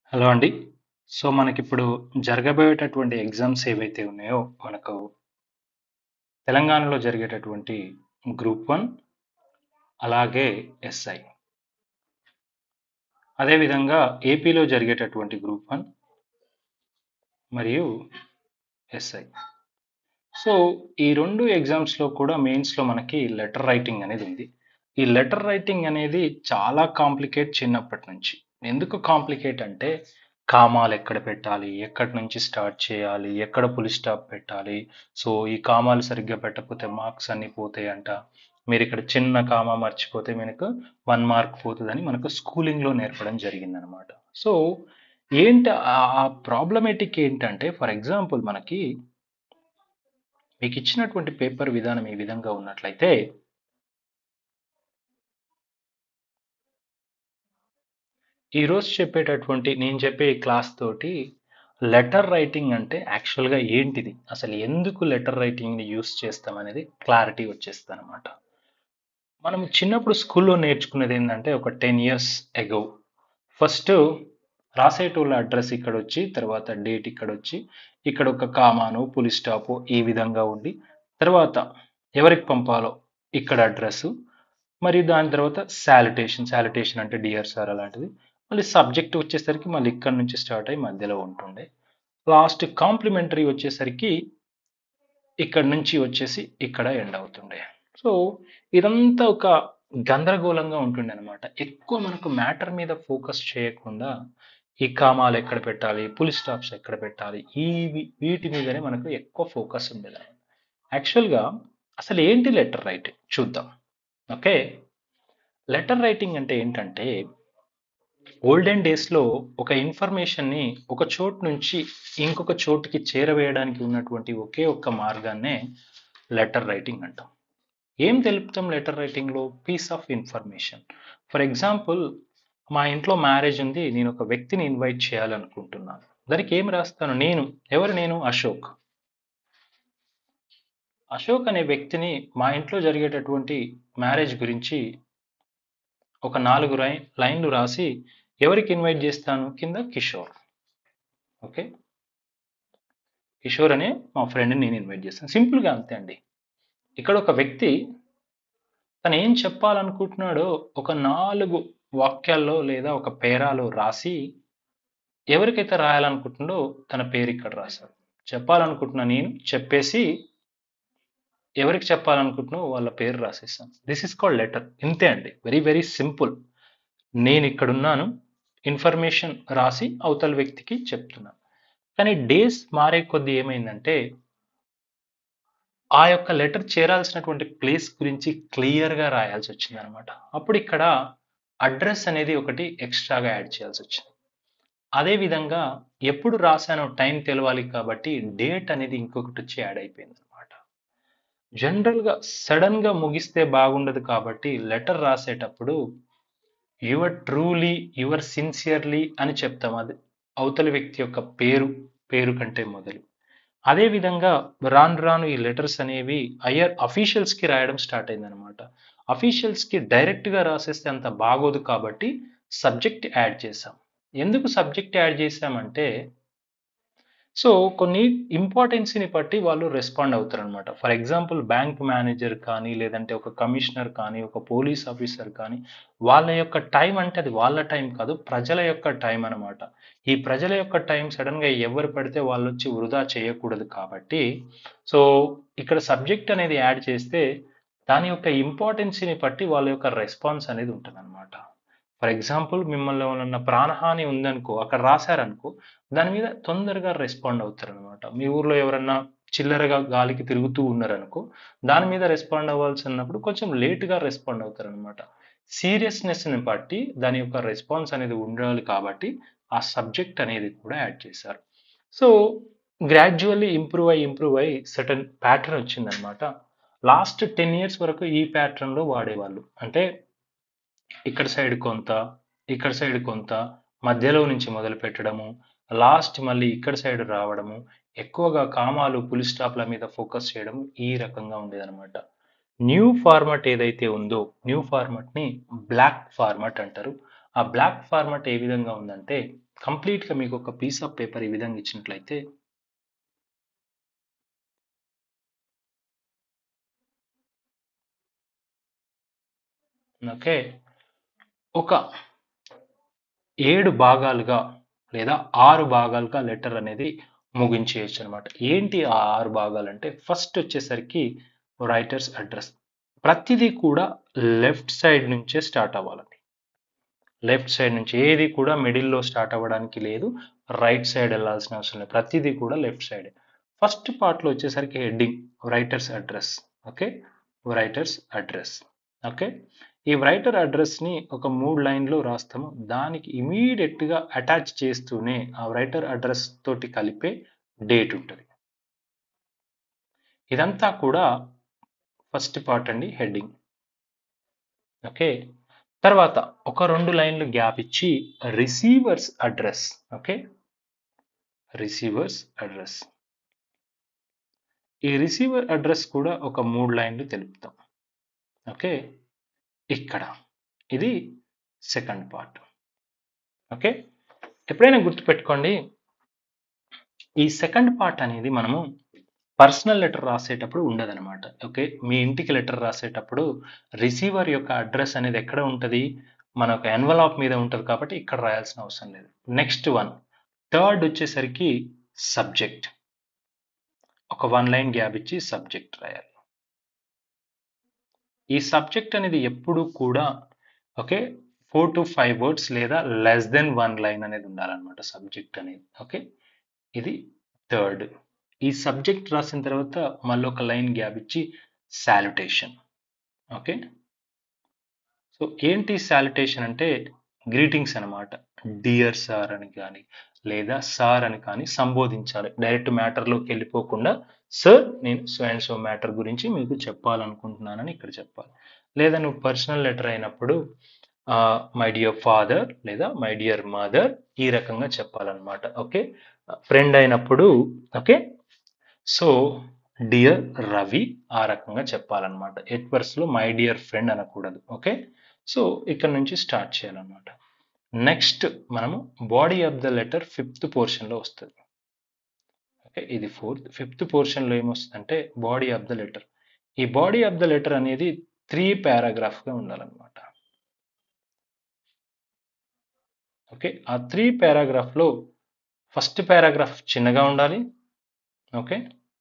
Hello అండి. So, మనకిప్పుడు జరగబోయేటటువంటి exams ఏవైతే ఉన్నాయో, మనకు తెలంగాణలో జరిగేటటువంటి గ్రూప్ 1 అలాగే ఎస్ఐ. అదేవిధంగా ఏపీలో జరిగేటటువంటి గ్రూప్ 1 మరియు ఎస్ఐ. సో, ఈ 2 ఎగ్జామ్స్‌లో కూడా మెయిన్స్‌లో మనకి లెటర్ రైటింగ్ అనేది ఉంది. ఈ లెటర్ రైటింగ్ అనేది చాలా కాంప్లికేట్ చిన్నప్పటి నుంచి. ఎందుకు కాంప్లికేట్ అంటే, కామాలు ఎక్కడ పెట్టాలి? ఎక్కడి నుంచి స్టార్ట్ చేయాలి? ఎక్కడ ఫుల్ స్టాప్ పెట్టాలి? సో, ఈ కామాలు సరిగ్గా పెట్టకపోతే మార్క్స్ అన్నీ పోతాయంట. మీరిక్కడ చిన్న కామా మర్చిపోతే మీకు 1 మార్క్ పోతదని మనకు స్కూలింగ్‌లో నేర్పడం జరిగిందనమాట. సో, ఏంటి ఆహ్, ఆ ప్రాబ్లమాటిక్ ఏంటంటే ఫర్ ఎగ్జాంపుల్ మనకి మీకిచ్చినటువంటి పేపర్ విధానం ఈ విధంగా ఉన్నట్లయితే ఈరోజు చెప్పేటటువంటి నేను చెప్పే ఈ క్లాస్ తోటి లెటర్ రైటింగ్ అంటే యాక్చువల్‌గా ఏంటిది? అసలు ఎందుకు లెటర్ రైటింగ్‌ని యూజ్ చేస్తామనేది క్లారిటీ వచ్చేస్తదనమాట. మనం చిన్నప్పుడు స్కూల్‌లో నేర్చుకునేదేందంటే ఒక 10 ఇయర్స్ ఎగో ఫస్టు రాసేటోళ్ళ అడ్రెస్ ఇక్కడొచ్చి, తర్వాత డేట్ ఇక్కడొచ్చి, ఇక్కడ ఒక కామానో, ఫుల్ స్టాపో ఈ విధంగా ఉండి, తర్వాత ఎవరికి పంపాలో ఇక్కడ అడ్రెస్సు, మరియు దాని తర్వాత సాలిటేషన్, సాలిటేషన్ అంటే డియర్ సార్ అలాంటిది. మళ్ళీ సబ్జెక్ట్ వచ్చేసరికి మళ్ళీ ఇక్కడి నుంచి స్టార్ట్ అయ్యి మధ్యలో ఉంటుండే. లాస్ట్ కాంప్లిమెంటరీ వచ్చేసరికి ఇక్కడి నుంచి వచ్చేసి ఇక్కడ ఎండ్ అవుతుండే. సో, ఇదంతా ఒక గందరగోళంగా ఉంటుండే అనమాట. ఎక్కువ మనకు మ్యాటర్ మీద ఫోకస్ చేయకుండా ఈ కామాలు ఎక్కడ పెట్టాలి? ఫుల్ స్టాప్స్ ఎక్కడ పెట్టాలి? ఈవి వీటి మీదనే మనకు ఎక్కువ ఫోకస్ ఉండేదనమాట. యాక్చువల్‌గా అసలు ఏంటి లెటర్ రైటింగ్ చూద్దాం. ఓకే. లెటర్ రైటింగ్ అంటే ఏంటంటే ఓల్డెన్ డేస్‌లో ఒక ఇన్ఫర్మేషన్‌ని ఒక చోటు నుంచి ఇంకొక చోటుకి చేరవేయడానికి ఉన్నటువంటి ఒకే ఒక్క మార్గాన్నే లెటర్ రైటింగ్ అంటాం. ఏం తెలుపుతాం లెటర్ రైటింగ్‌లో? Piece of information. For example మా ఇంట్లో మ్యారేజ్ ఉంది. నేను ఒక వ్యక్తిని ఇన్వైట్ చేయాలనుకుంటున్నాను. దానికి ఏం రాస్తాను? నేను ఎవరు నేను? అశోక్. అశోక్ అనే వ్యక్తిని మా ఇంట్లో జరిగేటటువంటి మ్యారేజ్ గురించి ఒక 4 రై లైన్‌లు రాసి ఎవరికి ఇన్వైట్ చేస్తాను? కింద కిషోర్. ఓకే. కిషోర్ అనే మా ఫ్రెండ్‌ని నేను ఇన్వైట్ చేస్తాను. సింపుల్‌గా అంతే అండి. ఇక్కడ ఒక వ్యక్తి తను ఏం చెప్పాలనుకుంటున్నాడో ఒక 4 వాక్యాల్లో లేదా ఒక పేరాలో రాసి ఎవరికైతే రాయాలనుకుంటున్నాడో తన పేరు ఇక్కడ రాశాడు. చెప్పాలనుకుంటున్న నేను చెప్పేసి ఎవరికి చెప్పాలనుకుంటున్నానో వాళ్ళ పేరు రాసేసాను. This is called letter. ఇంతే అండి. Very very simple. నేను ఇక్కడున్నాను. ఇన్ఫర్మేషన్ రాసి అవతల వ్యక్తికి చెప్తున్నాను. కానీ డేస్ మారే కొద్దీ ఏమైందంటే ఆ యొక్క లెటర్ చేరాల్సినటువంటి ప్లేస్ గురించి క్లియర్‌గా రాయాల్సొచ్చిందనమాట. అప్పుడు ఇక్కడ అడ్రెస్ అనేది ఒకటి ఎక్స్‌ట్రాగా యాడ్ చేయాల్సొచ్చింది. అదే విధంగా ఎప్పుడు రాసానో టైం తెలవాలి కాబట్టి డేట్ అనేది ఇంకొకటొచ్చి యాడ్ అయిపోయిందనమాట. జనరల్‌గా సడెన్‌గా ముగిస్తే బాగుండదు కాబట్టి లెటర్ రాసేటప్పుడు యువర్ ట్రూలీ, యువర్ సిన్సియర్‌లీ అని చెప్తాం. అది అవతలి వ్యక్తి యొక్క పేరు, పేరు కంటే మొదలు. అదే విధంగా రాను రాను ఈ లెటర్స్ అనేవి హైయర్ అఫీషియల్స్‌కి రాయడం స్టార్ట్ అయిందనమాట. అఫీషియల్స్‌కి డైరెక్ట్‌గా రాసేస్తే అంత బాగోదు కాబట్టి సబ్జెక్ట్ యాడ్ చేశాం. ఎందుకు సబ్జెక్ట్ యాడ్ చేశామంటే సో, కొన్ని ఇంపార్టెన్సీని బట్టి వాళ్ళు రెస్పాండ్ అవుతారనమాట. ఫర్ ఎగ్జాంపుల్ బ్యాంక్ మేనేజర్ కానీ, లేదంటే ఒక కమిషనర్ కానీ, ఒక పోలీస్ ఆఫీసర్ కానీ, వాళ్ళ యొక్క టైం అంటే అది వాళ్ళ టైం కాదు. ప్రజల యొక్క టైం అనమాట. ఈ ప్రజల యొక్క టైం సడెన్‌గా ఎవరు పడితే వాళ్ళొచ్చి వృధా చేయకూడదు కాబట్టి, సో, ఇక్కడ సబ్జెక్ట్ అనేది యాడ్ చేస్తే దాని యొక్క ఇంపార్టెన్సీని బట్టి వాళ్ళ యొక్క రెస్పాన్స్ అనేది ఉంటదనమాట. ఫర్ ఎగ్జాంపుల్ మిమ్మల్ని ఎవరన్నా ప్రాణహాని ఉందనుకో అక్కడ రాసారనుకో దాని మీద తొందరగా రెస్పాండ్ అవుతారనమాట. మీ ఊర్లో ఎవరన్నా చిల్లరగా గాలికి తిరుగుతూ ఉన్నారనుకో దాని మీద రెస్పాండ్ అవ్వాల్సినప్పుడు కొంచెం లేట్‌గా రెస్పాండ్ అవుతారనమాట. సీరియస్‌నెస్‌ని బట్టి దాని యొక్క రెస్పాన్స్ అనేది ఉండాలి కాబట్టి ఆ సబ్జెక్ట్ అనేది కూడా యాడ్ చేశారు. సో, గ్రాడ్యువల్లీ ఇంప్రూవ్ అయ్యి, ఇంప్రూవ్ అయ్యి సర్టెన్ ప్యాటర్న్ వచ్చిందనమాట. లాస్ట్ 10 ఇయర్స్ వరకు ఈ ప్యాటర్న్‌లో వాడేవాళ్ళు. అంటే ఇక్కడ సైడ్ కొంత, ఇక్కడ సైడ్ కొంత, మధ్యలో నుంచి మొదలుపెట్టడము, లాస్ట్ మళ్ళీ ఇక్కడ సైడ్ రావడము, ఎక్కువగా కామాలు, ఫుల్ స్టాప్‌ల మీద ఫోకస్ చేయడం ఈ రకంగా ఉండేదనమాట. న్యూ ఫార్మాట్ ఏదైతే ఉందో న్యూ ఫార్మాట్‌ని బ్లాక్ ఫార్మాట్ అంటారు. ఆ బ్లాక్ ఫార్మాట్ ఏ విధంగా ఉందంటే కంప్లీట్గా మీకు ఒక పీస్ ఆఫ్ పేపర్ ఈ విధంగా ఇచ్చినట్లయితే ఓకే ఒక ఏడు భాగాలుగా లేదా ఆరు భాగాలుగా లెటర్ అనేది ముగించేయచ్చు అనమాట ఏంటి ఆ ఆరు భాగాలు అంటే ఫస్ట్ వచ్చేసరికి రైటర్స్ అడ్రస్ ప్రతిదీ కూడా లెఫ్ట్ సైడ్ నుంచే స్టార్ట్ అవ్వాలండి లెఫ్ట్ సైడ్ నుంచి ఏది కూడా మిడిల్లో స్టార్ట్ అవ్వడానికి లేదు రైట్ సైడ్ వెళ్ళాల్సిన అవసరం లేదు ప్రతిదీ కూడా లెఫ్ట్ సైడ్ ఫస్ట్ పార్ట్లో వచ్చేసరికి heading writer's address okay writer's address okay ఈ రైటర్ అడ్రస్ని ఒక మూడు లైన్లో రాస్తాము దానికి ఇమీడియట్గా అటాచ్ చేస్తూనే ఆ రైటర్ అడ్రస్ తోటి కలిపే డేట్ ఉంటుంది ఇదంతా కూడా ఫస్ట్ పార్ట్ అండి హెడ్డింగ్ ఓకే తర్వాత ఒక రెండు లైన్లు గ్యాప్ ఇచ్చి receiver's address okay receiver's address ఈ రిసీవర్ అడ్రస్ కూడా ఒక మూడు లైన్లు తెలుపుతాం ఓకే ఇక్కడ ఇది సెకండ్ పార్ట్ ఓకే ఎప్పుడైనా గుర్తుపెట్టుకోండి ఈ సెకండ్ పార్ట్ అనేది మనము పర్సనల్ లెటర్ రాసేటప్పుడు ఉండదన్నమాట ఓకే మీ ఇంటికి లెటర్ రాసేటప్పుడు రిసీవర్ యొక్క అడ్రస్ అనేది ఎక్కడ ఉంటుంది మన ఒక ఎన్వలాప్ మీద ఉంటుంది కాబట్టి ఇక్కడ రాయాల్సిన అవసరం లేదు నెక్స్ట్ వన్ థర్డ్ వచ్చేసరికి సబ్జెక్ట్ ఒక వన్ లైన్ గ్యాప్ ఇచ్చి సబ్జెక్ట్ రాయాలి ఈ సబ్జెక్ట్ అనేది ఎప్పుడు కూడా okay four to five words లేదా లెస్ దెన్ వన్ లైన్ అనేది ఉండాలన్నమాట సబ్జెక్ట్ అనేది ఓకే ఇది థర్డ్ ఈ సబ్జెక్ట్ రాసిన తర్వాత మళ్ళీ ఒక లైన్ గ్యాప్ ఇచ్చి శాల్యుటేషన్ ఓకే సో ఏంటి శాల్యుటేషన్ అంటే గ్రీటింగ్స్ అనమాట డియర్ సార్ అని కానీ లేదా సార్ అని కానీ సంబోధించాలి డైరెక్ట్ మ్యాటర్లోకి వెళ్ళిపోకుండా సార్ నేను సో అండ్ సో మ్యాటర్ గురించి మీకు చెప్పాలనుకుంటున్నానని ఇక్కడ చెప్పాలి లేదా నువ్వు పర్సనల్ లెటర్ అయినప్పుడు మై డియర్ ఫాదర్ లేదా మై డియర్ మదర్ ఈ రకంగా చెప్పాలన్నమాట ఓకే ఫ్రెండ్ అయినప్పుడు ఓకే సో డియర్ రవి ఆ రకంగా చెప్పాలన్నమాట ఎట్వర్స్లో మై డియర్ ఫ్రెండ్ అనకూడదు ఓకే సో ఇక్కడ నుంచి స్టార్ట్ చేయాలన్నమాట నెక్స్ట్ మనము body of the letter fifth పోర్షన్లో వస్తుంది ఓకే ఇది ఫోర్త్ ఫిఫ్త్ పోర్షన్లో ఏమొస్తుందంటే బాడీ ఆఫ్ ద లెటర్ ఈ బాడీ ఆఫ్ ద లెటర్ అనేది త్రీ పారాగ్రాఫ్గా ఉండాలన్నమాట ఓకే ఆ త్రీ పారాగ్రాఫ్లో ఫస్ట్ పారాగ్రాఫ్ చిన్నగా ఉండాలి ఓకే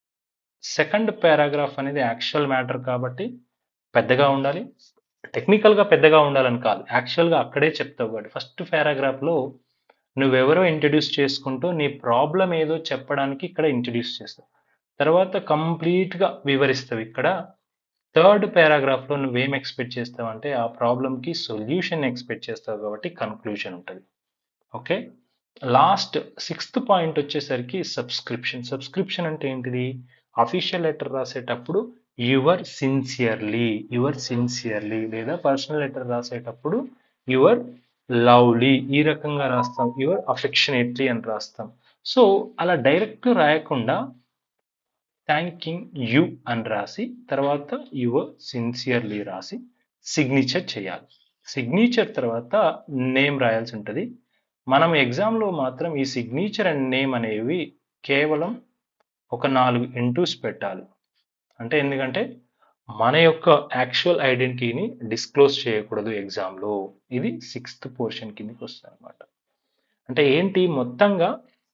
సెకండ్ పారాగ్రాఫ్ అనేది యాక్చువల్ మ్యాటర్ కాబట్టి పెద్దగా ఉండాలి టెక్నికల్గా పెద్దగా ఉండాలని కాదు యాక్చువల్గా అక్కడే చెప్తావు కాబట్టి ఫస్ట్ పారాగ్రాఫ్లో నువ్వెవరో ఇంట్రడ్యూస్ చేసుకుంటూ నీ ప్రాబ్లం ఏదో చెప్పడానికి ఇక్కడ ఇంట్రడ్యూస్ చేస్తావు తర్వాత కంప్లీట్గా వివరిస్తావు ఇక్కడ థర్డ్ పారాగ్రాఫ్లో నువ్వేం ఎక్స్పెక్ట్ చేస్తావు అంటే ఆ ప్రాబ్లంకి సొల్యూషన్ ఎక్స్పెక్ట్ చేస్తావు కాబట్టి కన్క్లూజన్ ఉంటుంది ఓకే లాస్ట్ సిక్స్త్ పాయింట్ వచ్చేసరికి సబ్స్క్రిప్షన్ సబ్స్క్రిప్షన్ అంటే ఏంటిది అఫీషియల్ లెటర్ రాసేటప్పుడు యువర్ సిన్సియర్లీ యువర్ సిన్సియర్లీ లేదా పర్సనల్ లెటర్ రాసేటప్పుడు యువర్ లవ్లీ ఈ రకంగా రాస్తాం యువర్ అఫెక్షనేట్లీ అని రాస్తాం సో అలా డైరెక్ట్ రాయకుండా థ్యాంకింగ్ యు అని రాసి తర్వాత యువర్ సిన్సియర్లీ రాసి సిగ్నేచర్ చేయాలి సిగ్నేచర్ తర్వాత నేమ్ రాయాల్సి ఉంటుంది మనం ఎగ్జామ్లో మాత్రం ఈ సిగ్నేచర్ అండ్ నేమ్ అనేవి కేవలం ఒక నాలుగు ఇంటూస్ పెట్టాలి అంటే ఎందుకంటే మన యొక్క యాక్చువల్ ఐడెంటిటీని డిస్క్లోజ్ చేయకూడదు ఎగ్జామ్లో ఇది సిక్స్త్ పోర్షన్ కిందకి వస్తుంది అనమాట అంటే ఏంటి మొత్తంగా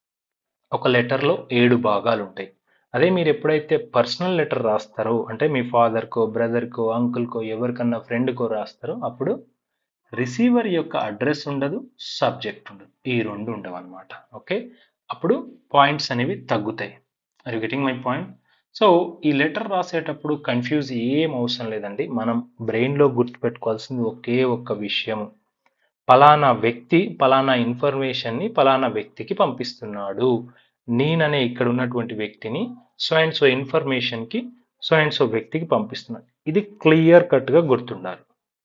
ఒక లెటర్లో ఏడు భాగాలు ఉంటాయి అదే మీరు ఎప్పుడైతే పర్సనల్ లెటర్ రాస్తారో అంటే మీ ఫాదర్కో బ్రదర్కో అంకుల్కో ఎవరికన్నా ఫ్రెండ్కో రాస్తారో అప్పుడు రిసీవర్ యొక్క అడ్రస్ ఉండదు సబ్జెక్ట్ ఉండదు ఈ రెండు ఉండవు అనమాట ఓకే అప్పుడు పాయింట్స్ అనేవి తగ్గుతాయి are getting my point so ఈ లెటర్ రాసేటప్పుడు కన్ఫ్యూజ్ ఏం అవసరం లేదండి మనం బ్రెయిన్లో గుర్తుపెట్టుకోవాల్సింది ఒకే ఒక్క విషయం పలానా వ్యక్తి పలానా ఇన్ఫర్మేషన్ని పలానా వ్యక్తికి పంపిస్తున్నాడు నేననే ఇక్కడ ఉన్నటువంటి వ్యక్తిని సో అండ్ సో ఇన్ఫర్మేషన్కి సో అండ్ సో వ్యక్తికి పంపిస్తున్నాడు ఇది క్లియర్ కట్గా గుర్తుండాలి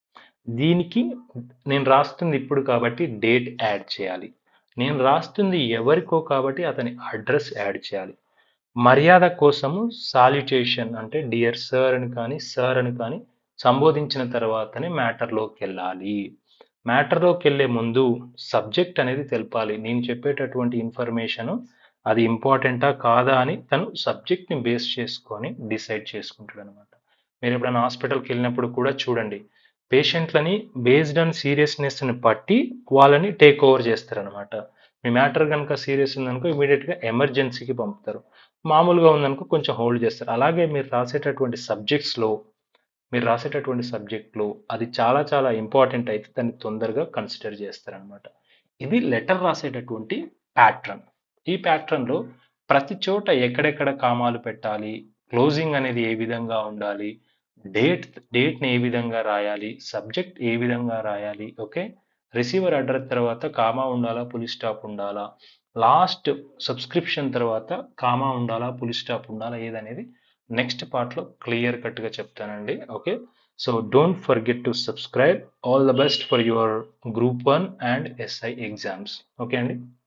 దీనికి నేను రాస్తుంది ఇప్పుడు కాబట్టి డేట్ యాడ్ చేయాలి నేను రాస్తుంది ఎవరికో కాబట్టి అతని అడ్రస్ యాడ్ చేయాలి మర్యాద కోసము సాల్యుటేషన్ అంటే డియర్ సార్ అని కానీ సార్ అని కానీ సంబోధించిన తర్వాతనే మ్యాటర్లోకి వెళ్ళాలి మ్యాటర్లోకి వెళ్ళే ముందు సబ్జెక్ట్ అనేది తెలపాలి నేను చెప్పేటటువంటి ఇన్ఫర్మేషన్ అది ఇంపార్టెంటా కాదా అని తను సబ్జెక్ట్ని బేస్ చేసుకొని డిసైడ్ చేసుకుంటాడు అనమాట మీరు ఎప్పుడైనా హాస్పిటల్కి వెళ్ళినప్పుడు కూడా చూడండి పేషెంట్లని బేస్డ్ ఆన్ సీరియస్నెస్ని బట్టి వాళ్ళని టేక్ ఓవర్ చేస్తారనమాట మీ మ్యాటర్ కనుక సీరియస్ ఉందనుకో ఇమీడియట్గా ఎమర్జెన్సీకి పంపుతారు మామూలుగా ఉందనుకో కొంచెం హోల్డ్ చేస్తారు అలాగే మీరు రాసేటటువంటి సబ్జెక్ట్స్లో మీరు రాసేటటువంటి సబ్జెక్ట్లో అది చాలా చాలా ఇంపార్టెంట్ అయితే దాన్ని తొందరగా కన్సిడర్ చేస్తారనమాట ఇది లెటర్ రాసేటటువంటి ప్యాట్రన్ ఈ ప్యాట్రన్లో ప్రతి చోట ఎక్కడెక్కడ కామాలు పెట్టాలి క్లోజింగ్ అనేది ఏ విధంగా ఉండాలి డేట్ డేట్ని ఏ విధంగా రాయాలి సబ్జెక్ట్ ఏ విధంగా రాయాలి ఓకే రిసీవర్ అడ్రస్ తర్వాత కామా ఉండాలా పులి స్టాప్ ఉండాలా లాస్ట్ సబ్స్క్రిప్షన్ తర్వాత కామా ఉండాలా పులి స్టాప్ ఉండాలా ఏదనేది నెక్స్ట్ పార్ట్లో క్లియర్ కట్గా చెప్తానండి okay so don't forget to subscribe all the best for your group one and SI exams okay అండి